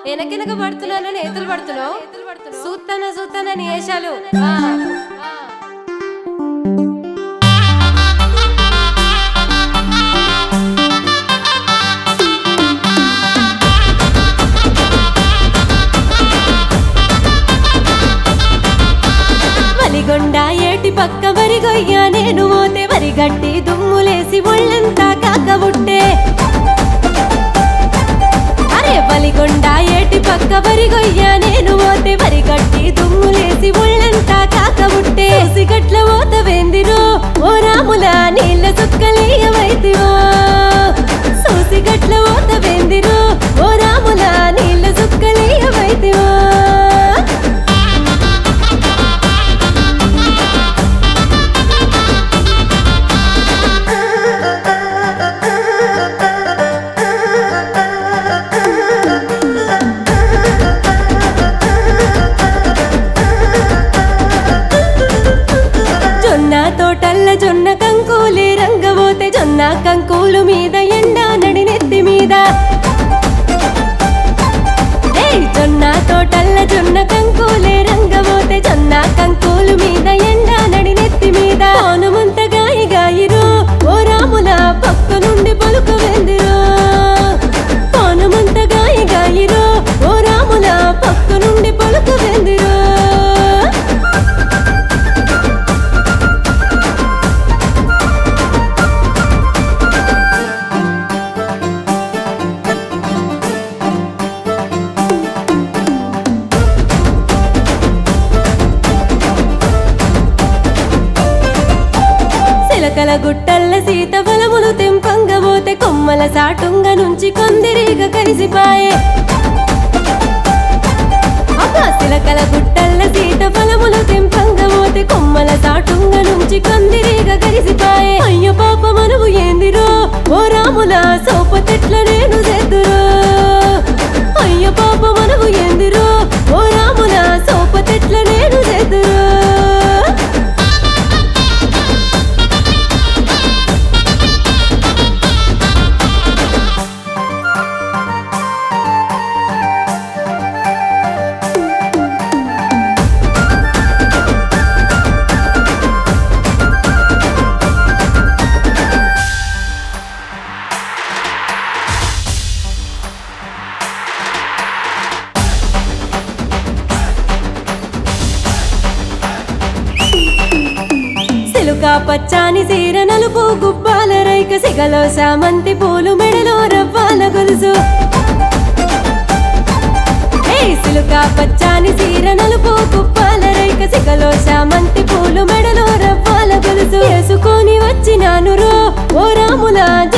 వెనకెనక పడుతున్నాను నేతలు పడుతున్నావు సూత్తన సూత్తన నీ వేషాలు ఆ, ఆ. వలిగొండ ఏటి పక్క వరిగొయ్య నేను పోతే వరిగట్టి దుమ్ములేసి ఒళ్ళంతా కాకబుట్టే అరే వలిగొండ ఏటి పక్క వరిగొయ్య నేను పోతే వరిగట్టి దుమ్ములేసి ఒళ్ళంతా కాకబుట్టే సిగట్ల ఓత వెందిరో ఓ రాముల నీళ్ళ సుక్కలీయమైతివో సూసిగట్ల ఓత వెందిరో ఓ రాముల నీళ్ళ సుక్కలీయమైతివో జొన్న తోటల్ల జొన్న కంకులే రంగబోతే జొన్న కంకులు మీద ఎండ నడి నెత్తి మీద ఏయ్ జొన్న తోటల్ల జొన్న కంకులే రంగబోతే జొన్న కంకులు మీద ఎండ నడి నెత్తి మీద పౌనమంత గాయి గాయిరో ఓ రాముల పక్క నుండి పలుకు వెందిరో పౌనమంత గాయి గాయిరో ఓ రాముల పక్క నుండి పలుకు వెందిరో సిలకల గుట్టల్ల సీత ఫలములు తెంపంగబోతే కొమ్మల సాటుంగ నుంచి కొందిరీగ కలిసిపాయే అబ్బా సిలకల గుట్టల్ల సీత ఫలములు తెంపంగబోతే కొమ్మల సాటుంగ నుంచి కొందిరీగ కలిసిపాయే అయ్య పాప మనవు ఏందిరో ఓ రాముల సోపతెట్ల నేను చేద్దురో అయ్య పాప మనవు ఏందిరో ఓ రాముల సోపతెట్ల నేను చేద్దురో సిలుక పచ్చాని సీర నలుపు గుబ్బాల రైక సిగలో సామంతి పూలు మెడలో రవ్వాల గొలుసు ఏయ్ సిలుక పచ్చాని సీర నలుపు గుబ్బాల రైక సిగలో సామంతి పూలు మెడలో రవ్వాల గొలుసు వేసుకొని వచ్చినాను రో ఓ రాముల